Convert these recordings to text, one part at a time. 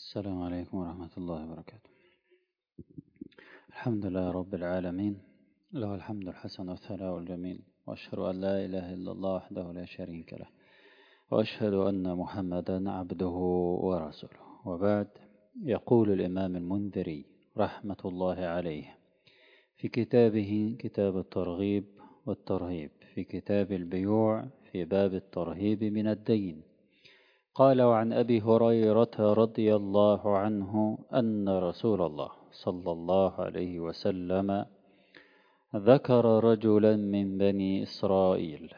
السلام عليكم ورحمة الله وبركاته الحمد لله رب العالمين له الحمد الحسن والثناء الجميل وأشهد أن لا إله إلا الله وحده لا شريك له وأشهد أن محمدا عبده ورسوله وبعد يقول الإمام المنذري رحمة الله عليه في كتابه كتاب الترغيب والترهيب في كتاب البيوع في باب الترهيب من الدين قال وعن أبي هريرة رضي الله عنه أن رسول الله صلى الله عليه وسلم ذكر رجلا من بني إسرائيل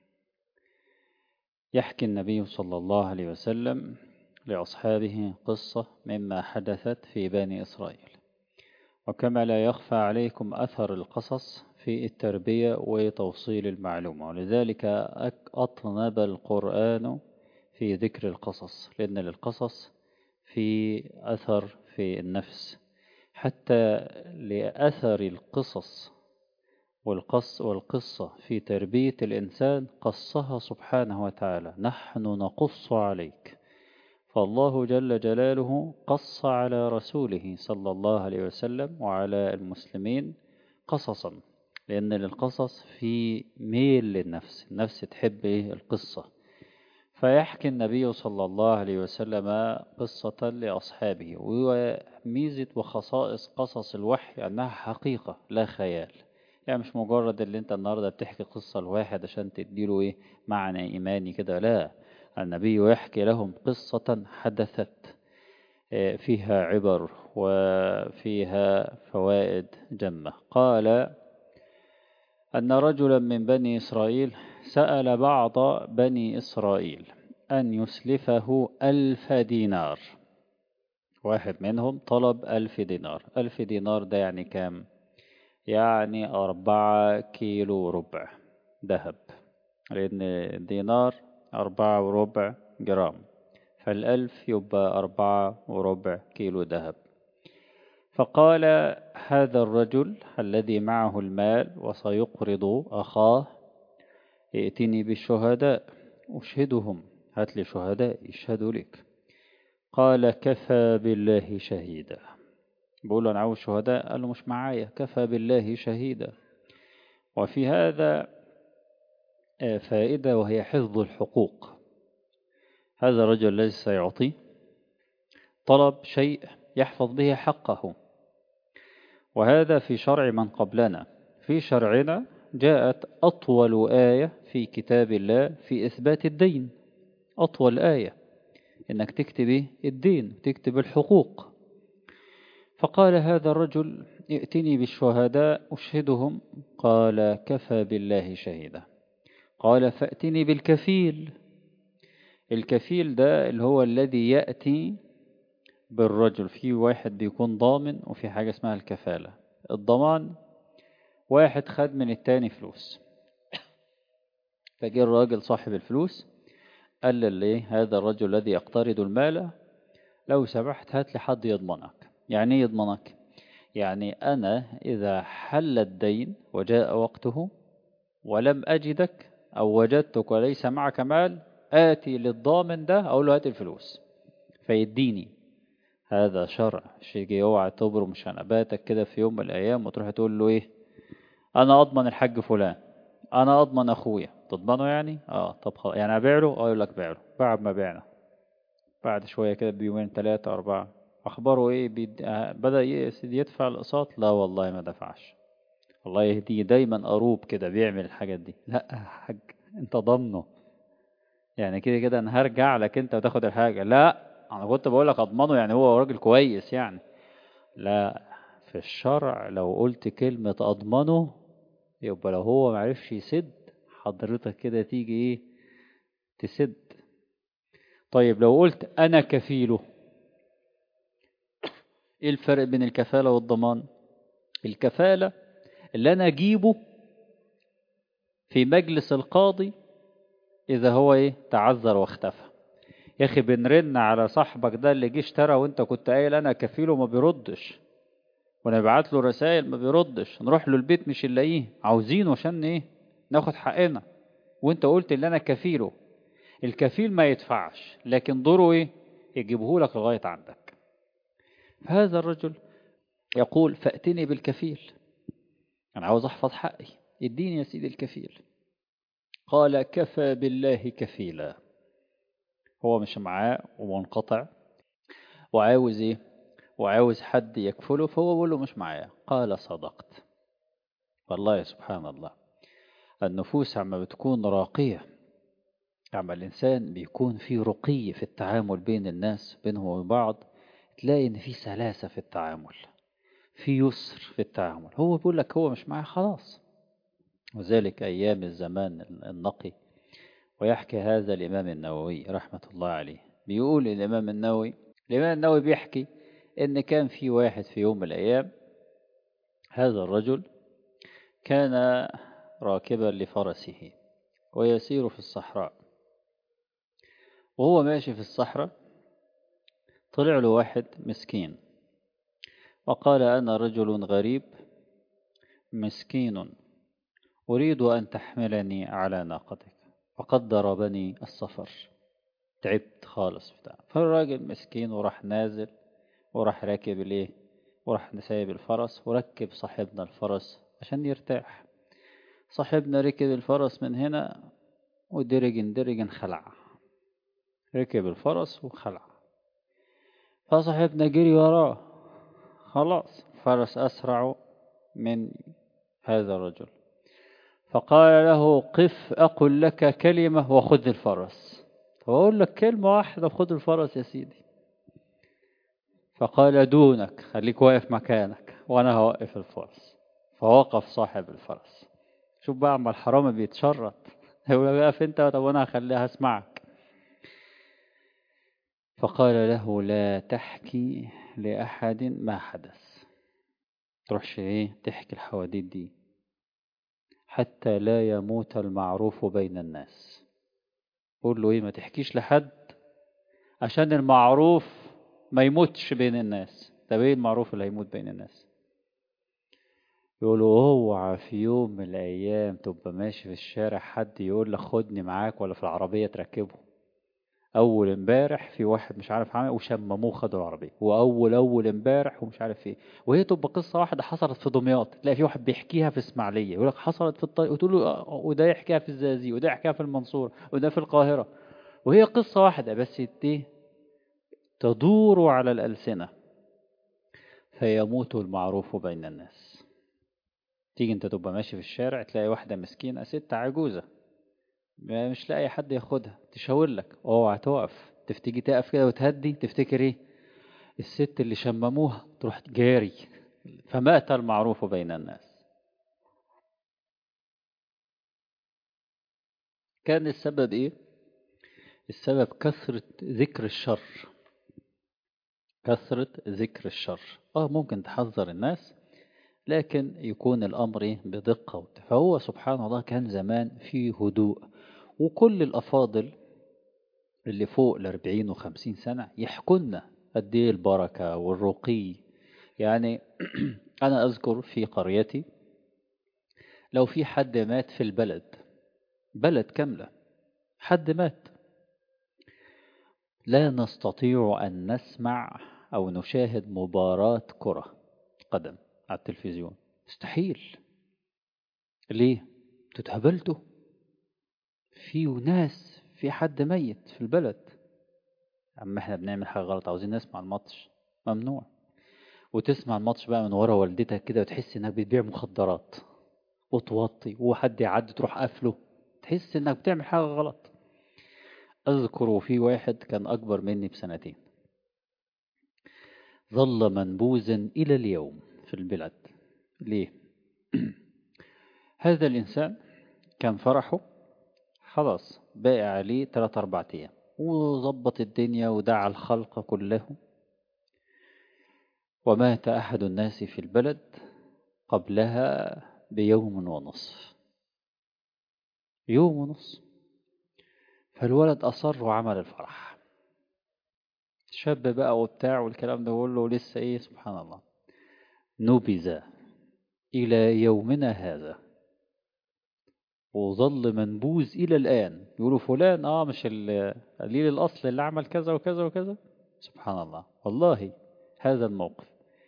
يحكي النبي صلى الله عليه وسلم لأصحابه قصة مما حدثت في بني إسرائيل وكما لا يخفى عليكم أثر القصص في التربية وتوصيل المعلومة ولذلك أطنب القرآن في ذكر القصص لأن للقصص في أثر في النفس حتى لأثر القصص والقص والقصة في تربية الإنسان قصها سبحانه وتعالى نحن نقص عليك فالله جل جلاله قص على رسوله صلى الله عليه وسلم وعلى المسلمين قصصا لأن للقصص في ميل للنفس النفس تحب القصة فيحكي النبي صلى الله عليه وسلم قصة لأصحابه وميزة وخصائص قصص الوحي أنها حقيقة لا خيال يعني مش مجرد اللي انت النهاردة بتحكي قصة لواحد عشان تديله ايه معنى إيماني كده لا النبي يحكي لهم قصة حدثت فيها عبر وفيها فوائد جمة قال أن رجلا من بني إسرائيل سأل بعض بني إسرائيل أن يسلفه ألف دينار واحد منهم طلب ألف دينار ألف دينار ده يعني كام يعني أربعة كيلو ربع ذهب لأن الدينار أربعة وربع جرام فالألف يبقى أربعة وربع كيلو ذهب فقال هذا الرجل الذي معه المال وسيقرض أخاه ائتني بالشهداء أشهدهم هات لي شهداء يشهدوا لك قال كفى بالله شهيدا بقول له أنا عاوز شهداء قال له مش معايا كفى بالله شهيدا وفي هذا فائدة وهي حفظ الحقوق هذا الرجل الذي سيعطي طلب شيء يحفظ به حقه وهذا في شرع من قبلنا في شرعنا جاءت أطول آية في كتاب الله في إثبات الدين أطول آية إنك تكتب الدين تكتب الحقوق فقال هذا الرجل ائتني بالشهداء أشهدهم قال كفى بالله شهيدا قال فأتني بالكفيل الكفيل ده اللي هو الذي يأتي بالرجل في واحد بيكون ضامن وفي حاجة اسمها الكفالة الضمان واحد خد من التاني فلوس فجاء الراجل صاحب الفلوس قال لي هذا الرجل الذي يقترض المال لو سمحت هات لي حد يضمنك يعني ايه يضمنك يعني أنا إذا حل الدين وجاء وقته ولم أجدك أو وجدتك وليس معك مال آتي للضامن ده أقول له هات الفلوس فيديني هذا شرع شيء اوعى تبرم شنباتك كده في يوم من الأيام وتروح تقول له إيه أنا أضمن الحاج فلان أنا أضمن أخويا تضمنه يعني اه طب خلاص يعني أبيع له اه يقول لك بيع له بعد ما بعنا بعد شوية كده بيومين ثلاثة أربعة أخباره إيه بيد... بدأ يدفع الأقساط لا والله ما دفعش الله يهديه دايما قروب كده بيعمل الحاجات دي لا يا حاج أنت ضمنه يعني كده كده أنا هرجع لك أنت وتاخد الحاجة لا أنا كنت بقول لك أضمنه يعني هو راجل كويس يعني لا في الشرع لو قلت كلمة أضمنه يبقى لو هو معرفش يسد حضرتك كده تيجي ايه تسد طيب لو قلت انا كفيله ايه الفرق بين الكفالة والضمان الكفالة اللي انا اجيبه في مجلس القاضي اذا هو ايه تعذر واختفى يا اخي بنرن على صاحبك ده اللي جه اشترى وانت كنت قايل انا كفيله ما بيردش ونبعت له رسائل ما بيردش نروح له البيت مش نلاقيه عاوزينه عشان ايه ناخد حقنا وانت قلت اللي انا كفيله الكفيل ما يدفعش لكن دوره ايه يجيبه لك لغايه عندك فهذا الرجل يقول فأتني بالكفيل أنا عاوز أحفظ حقي اديني يا سيدي الكفيل قال كفى بالله كفيلا هو مش معاه ومنقطع وعاوز ايه وعاوز حد يكفله فهو بيقول له مش معايا قال صدقت والله سبحان الله النفوس عما بتكون راقية عما الإنسان بيكون في رقي في التعامل بين الناس بينهم وبين بعض تلاقي إن في سلاسة في التعامل في يسر في التعامل هو بيقول لك هو مش معاه خلاص وذلك أيام الزمان النقي ويحكي هذا الإمام النووي رحمة الله عليه بيقول الإمام النووي الإمام النووي بيحكي إن كان في واحد في يوم من الأيام هذا الرجل كان راكبا لفرسه ويسير في الصحراء وهو ماشي في الصحراء طلع له واحد مسكين وقال أنا رجل غريب مسكين أريد أن تحملني على ناقتك فقد ضربني السفر تعبت خالص بتاع فالراجل مسكين وراح نازل وراح راكب الايه وراح سايب الفرس وركب صاحبنا الفرس عشان يرتاح صاحبنا ركب الفرس من هنا ودرج درج خلع ركب الفرس وخلع فصاحبنا جري وراه خلاص فرس أسرع من هذا الرجل فقال له قف أقول لك كلمة وخذ الفرس فأقول لك كلمة واحدة وخذ الفرس يا سيدي فقال دونك خليك واقف مكانك وأنا هوقف الفرس فوقف صاحب الفرس شوف بقى عم الحرامي بيتشرط يقول له واقف انت طب وانا هخليها اسمعك فقال له لا تحكي لأحد ما حدث تروحش ايه تحكي الحواديت دي حتى لا يموت المعروف بين الناس قول له ايه ما تحكيش لحد عشان المعروف ما يموتش بين الناس طب ايه المعروف اللي هيموت بين الناس يقولوا اوعى في يوم من الايام تبقى ماشي في الشارع حد يقول لك خدني معاك ولا في العربيه تركبه اول امبارح في واحد مش عارف عمل وشمموه خدوا العربيه واول اول امبارح ومش عارف ايه وهي تبقى قصه واحده حصلت في دمياط تلاقي في واحد بيحكيها في اسماعيليه يقول لك حصلت في الطريق وتقول له وده يحكيها في الزقازيق وده يحكيها في المنصوره وده في القاهره وهي قصه واحده بس ايه تدور على الالسنه فيموت المعروف بين الناس تيجي انت تبقى ماشي في الشارع تلاقي واحده مسكينه ست عجوزه مش لاقي حد ياخدها تشاور لك اوعى تقف تفتيجي تقف كده وتهدي تفتكر ايه الست اللي شمموها تروح جاري فمات المعروف بين الناس كان السبب ايه السبب كثرة ذكر الشر كثرة ذكر الشر اه ممكن تحذر الناس لكن يكون الأمر بدقة فهو سبحان الله كان زمان فيه هدوء وكل الأفاضل اللي فوق الأربعين وخمسين سنة يحكونا قد ايه البركة والرقي يعني أنا أذكر في قريتي لو في حد مات في البلد بلد كاملة حد مات لا نستطيع أن نسمع أو نشاهد مباراة كرة قدم على التلفزيون مستحيل ليه تتهبلتوا في ناس في حد ميت في البلد اما احنا بنعمل حاجه غلط عاوزين نسمع الماتش ممنوع وتسمع الماتش بقى من ورا والدتك كده وتحس انك بتبيع مخدرات وتوطي وحد يعدي تروح قافله تحس انك بتعمل حاجه غلط اذكر في واحد كان اكبر مني بسنتين ظل منبوذا الى اليوم في البلاد ليه هذا الإنسان كان فرحه خلاص باقي عليه ثلاثة أربعة أيام وظبط الدنيا ودعا الخلق كله ومات أحد الناس في البلد قبلها بيوم ونصف يوم ونصف فالولد أصر وعمل الفرح شاب بقى وبتاع والكلام ده كله لسه ايه سبحان الله نبذ إلى يومنا هذا وظل منبوذ إلى الآن يقولوا فلان آه مش قليل الأصل اللي عمل كذا وكذا وكذا سبحان الله والله هذا الموقف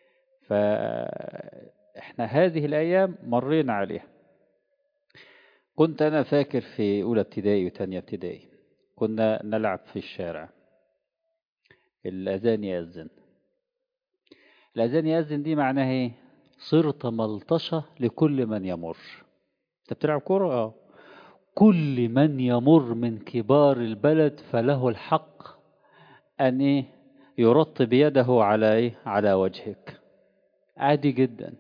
فإحنا هذه الأيام مرينا عليها كنت أنا فاكر في أولى ابتدائي وتانية ابتدائي كنا نلعب في الشارع الأذان يأذن الأذان يأذن دي معناها إيه؟ صرت ملطشة لكل من يمر أنت بتلعب كورة؟ آه كل من يمر من كبار البلد فله الحق أن إيه؟ يرطب يده على إيه؟ على وجهك عادي جدا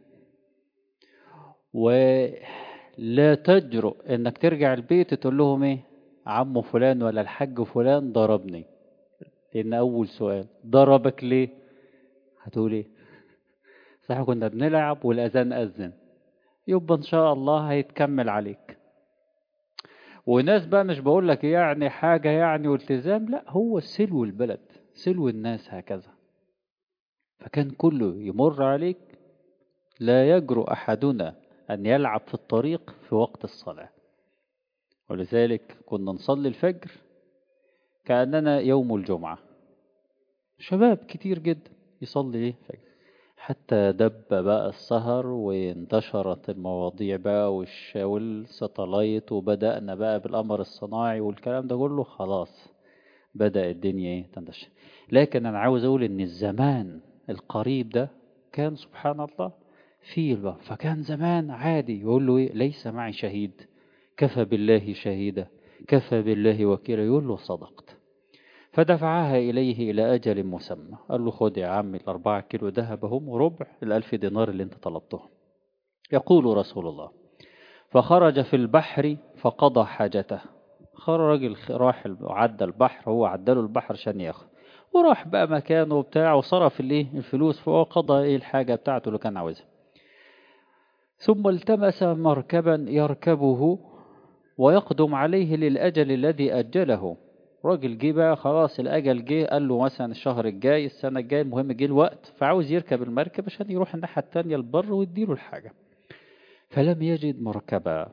ولا تجرؤ انك ترجع البيت تقول لهم ايه عمو فلان ولا الحاج فلان ضربني لان اول سؤال ضربك ليه هتقول ايه صح كنا بنلعب والاذان اذن يبقى ان شاء الله هيتكمل عليك وناس بقى مش بقول لك يعني حاجة يعني والتزام لا هو سلو البلد سلو الناس هكذا فكان كله يمر عليك لا يجرؤ أحدنا أن يلعب في الطريق في وقت الصلاة ولذلك كنا نصلي الفجر كأننا يوم الجمعة شباب كتير جدا يصلي ايه فجر حتى دب بقى السهر وانتشرت المواضيع بقى والش... والستلايت وبدأنا بقى بالقمر الصناعي والكلام ده كله خلاص بدأ الدنيا ايه تنتشر لكن أنا عاوز أقول إن الزمان القريب ده كان سبحان الله فيه الباب فكان زمان عادي يقول له إيه ليس معي شهيد كفى بالله شهيدا كفى بالله وكيلا يقول له صدقت فدفعها إليه إلى أجل مسمى قال له خد يا عم الأربعة كيلو ذهب هم وربع الألف دينار اللي انت طلبتهم يقول رسول الله فخرج في البحر فقضى حاجته خرج راجل راح عدى البحر هو عدله البحر عشان ياخد وراح بقى مكانه بتاعه وصرف الايه الفلوس فهو قضى ايه الحاجة بتاعته اللي كان عاوزها ثم التمس مركبا يركبه ويقدم عليه للأجل الذي أجله راجل جه بقى خلاص الأجل جه قال له مثلا الشهر الجاي السنة الجاية المهم جه الوقت فعاوز يركب المركب عشان يروح الناحية التانية البر ويديله الحاجة فلم يجد مركبا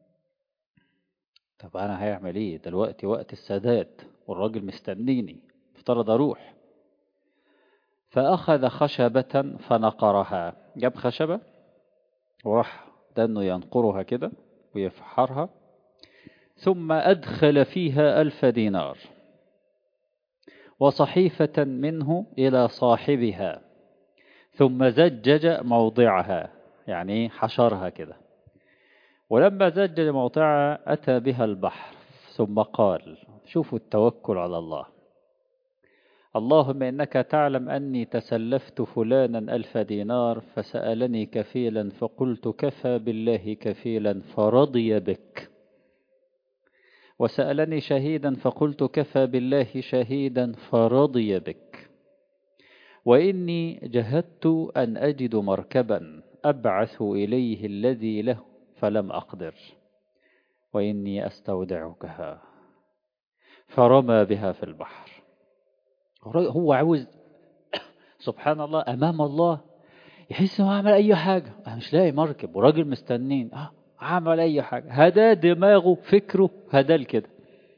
طب أنا هيعمل إيه دلوقتي وقت السداد والراجل مستنيني افترض أروح فأخذ خشبة فنقرها جاب خشبة وراح دانه ينقرها كده ويفحرها ثم أدخل فيها ألف دينار وصحيفة منه إلى صاحبها ثم زجج موضعها يعني حشرها كده ولما زجج موضعها أتى بها البحر ثم قال شوفوا التوكل على الله اللهم إنك تعلم أني تسلفت فلانا ألف دينار فسألني كفيلا فقلت كفى بالله كفيلا فرضي بك وسألني شهيدا فقلت كفى بالله شهيدا فرضي بك وإني جهدت أن أجد مركبا أبعث إليه الذي له فلم أقدر وإني أستودعكها فرمى بها في البحر هو عاوز سبحان الله أمام الله يحس إنه عمل أي حاجة أنا مش لاقي مركب وراجل مستنين أه عمل أي حاجة هدا دماغه فكره هدال كده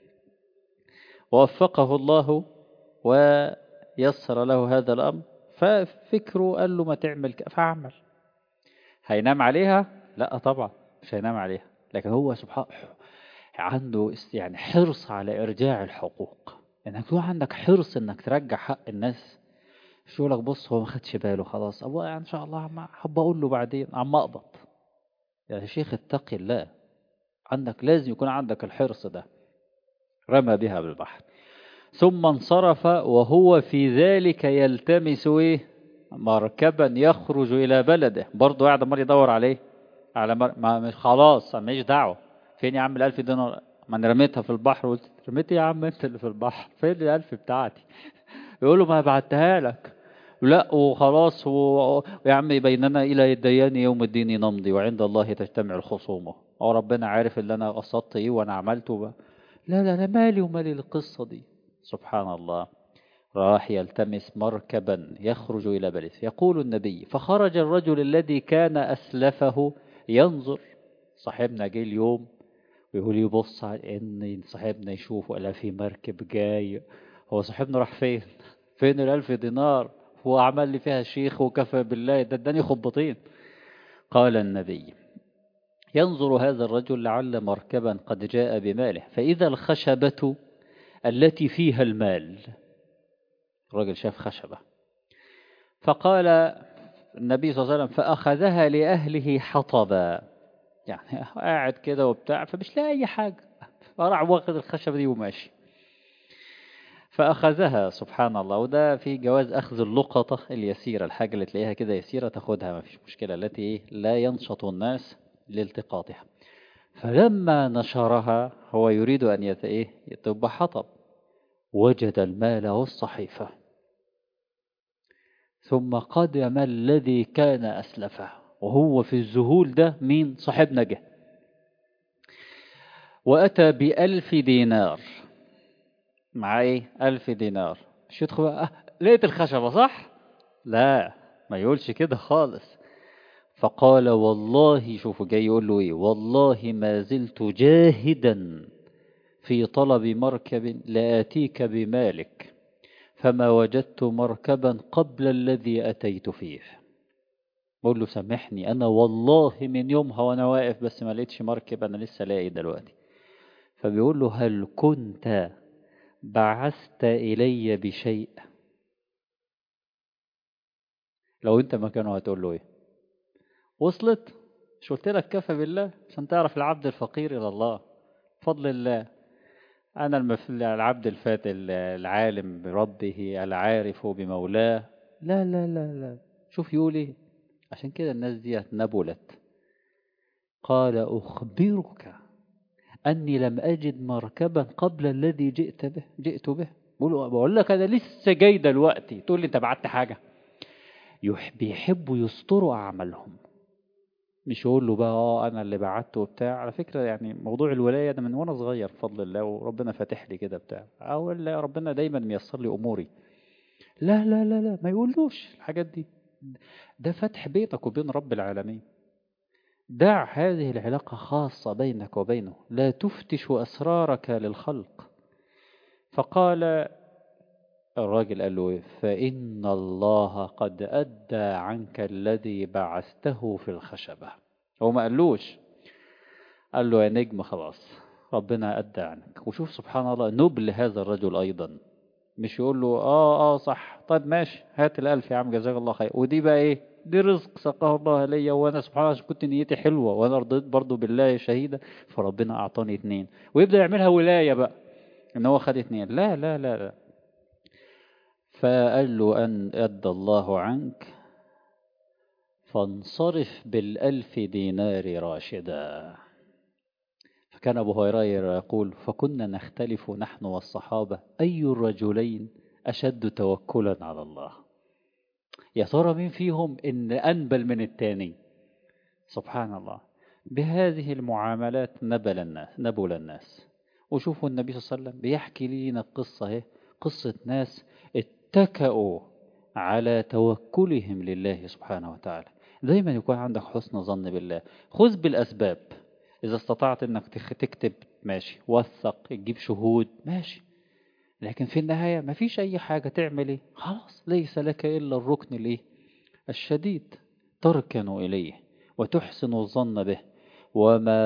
ووفقه الله ويسر له هذا الأمر ففكره قال له ما تعمل كده فعمل هينام عليها لا طبعا مش هينام عليها لكن هو سبحان عنده يعني حرص على إرجاع الحقوق انك يكون عندك حرص انك ترجع حق الناس مش يقول لك بص هو ما خدش باله خلاص ابو ان شاء الله عم حب اقول له بعدين عم اقبض يا شيخ اتقي الله عندك لازم يكون عندك الحرص ده رمى بها بالبحر ثم انصرف وهو في ذلك يلتمس ايه مركبا يخرج الى بلده برضه قاعد عمال يدور عليه على مر... ما مش خلاص ماليش دعوه فين يا عم الألف دينار ما انا رميتها في البحر وقلت رميت يا عم انت اللي في البحر فين الألف بتاعتي يقول له ما بعتها لك لا وخلاص و... يا عم بيننا إلى الديان يوم الدين نمضي وعند الله تجتمع الخصومة أو ربنا عارف اللي أنا قصدت إيه وأنا عملته ب... لا لا لا مالي ومالي القصة دي سبحان الله راح يلتمس مركبا يخرج إلى بلده يقول النبي فخرج الرجل الذي كان أسلفه ينظر صاحبنا جه اليوم ويقول يبص على ان صاحبنا يشوفه الا في مركب جاي هو صاحبنا راح فين فين الالف دينار وعمل لي فيها شيخ وكفى بالله ده اداني خطبتين قال النبي ينظر هذا الرجل لعل مركبا قد جاء بماله فإذا الخشبة التي فيها المال الرجل شاف خشبة فقال النبي صلى الله عليه وسلم فأخذها لأهله حطبا يعني قاعد كده وبتاع فمش لاقي أي حاجة فراح واخد الخشبة دي وماشي فأخذها سبحان الله وده في جواز أخذ اللقطة اليسيرة الحاجة اللي تلاقيها كده يسيرة تاخدها ما فيش مشكلة التي لا ينشط الناس لالتقاطها فلما نشرها هو يريد أن يت إيه تبقى حطب وجد المال والصحيفة ثم قدم الذي كان أسلفه وهو في الذهول ده مين صاحبنا جه وأتى بألف دينار مع إيه ألف دينار مش يدخل بقى أه لقيت الخشبة صح لا ما يقولش كده خالص فقال والله شوفوا جاي يقول له إيه والله ما زلت جاهدا في طلب مركب لآتيك بمالك فما وجدت مركبا قبل الذي أتيت فيه بقول له سامحني أنا والله من يومها وأنا واقف بس ما لقيتش مركب أنا لسه لاقي دلوقتي فبيقول له هل كنت بعثت إلي بشيء لو أنت مكانه هتقول له إيه وصلت مش قلت لك كفى بالله عشان تعرف العبد الفقير إلى الله بفضل الله أنا المف... العبد الفات العالم بربه العارف بمولاه لا لا لا لا شوف يقول إيه عشان كده الناس دي نبلت قال أخبرك أني لم أجد مركبا قبل الذي جئت به جئت به بقول لك أنا لسه جاي دلوقتي تقول لي أنت بعت حاجة بيحبوا يستروا أعمالهم مش يقول له بقى اه انا اللي بعته وبتاع على فكره يعني موضوع الولايه ده من وانا صغير بفضل الله وربنا فاتح لي كده بتاع او ربنا دايما ميسر لي اموري لا لا لا لا ما يقولوش الحاجات دي ده فتح بينك وبين رب العالمين دع هذه العلاقة خاصة بينك وبينه لا تفتش أسرارك للخلق فقال الراجل قال له فإن الله قد أدى عنك الذي بعثته في الخشبة هو ما قالوش قال له يا نجم خلاص ربنا أدى عنك وشوف سبحان الله نبل هذا الرجل أيضا مش يقول له آه آه صح طيب ماشي هات الألف يا عم جزاك الله خير ودي بقى إيه دي رزق سقاه الله ليا وأنا سبحان الله كنت نيتي حلوة وأنا رضيت برضو بالله شهيدا فربنا أعطاني اتنين ويبدأ يعملها ولاية بقى إن هو خد اتنين لا لا لا لا فقال له أن أدى الله عنك فانصرف بالألف دينار راشدا فكان أبو هريرة يقول فكنا نختلف نحن والصحابة أي الرجلين أشد توكلا على الله يا ترى مين فيهم إن أنبل من التاني سبحان الله بهذه المعاملات نبل الناس نبل الناس وشوفوا النبي صلى الله عليه وسلم بيحكي لنا القصة اهي قصة ناس اتكأوا على توكلهم لله سبحانه وتعالى دايما يكون عندك حسن ظن بالله خذ بالأسباب إذا استطعت أنك تكتب ماشي وثق تجيب شهود ماشي لكن في النهاية ما فيش أي حاجة تعمل إيه خلاص ليس لك إلا الركن الإيه الشديد تركن إليه وتحسن الظن به وما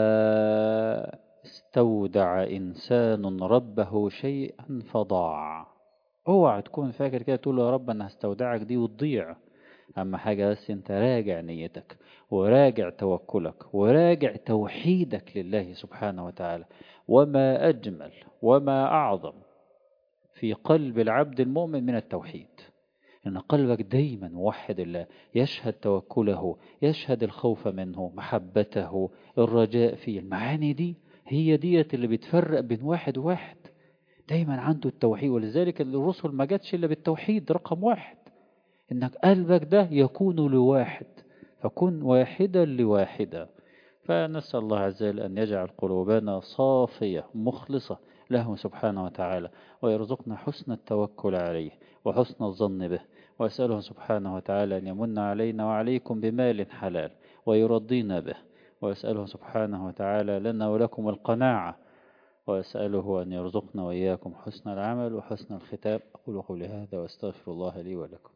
استودع إنسان ربه شيئا فضاع اوعى تكون فاكر كده تقول يا رب أنا هستودعك دي وتضيع أهم حاجة بس أنت راجع نيتك وراجع توكلك وراجع توحيدك لله سبحانه وتعالى وما أجمل وما أعظم في قلب العبد المؤمن من التوحيد إن قلبك دايما موحد الله يشهد توكله يشهد الخوف منه محبته الرجاء فيه المعاني دي هي ديت اللي بتفرق بين واحد وواحد دايما عنده التوحيد ولذلك الرسل ما جاتش إلا بالتوحيد رقم واحد إنك قلبك ده يكون لواحد فكن واحدا لواحدة فنسأل الله عز وجل أن يجعل قلوبنا صافية مخلصة له سبحانه وتعالى ويرزقنا حسن التوكل عليه وحسن الظن به وأسأله سبحانه وتعالى أن يمن علينا وعليكم بمال حلال ويرضينا به وأسأله سبحانه وتعالى لنا ولكم القناعة وأسأله أن يرزقنا وإياكم حسن العمل وحسن الختام أقول قولي هذا وأستغفر الله لي ولكم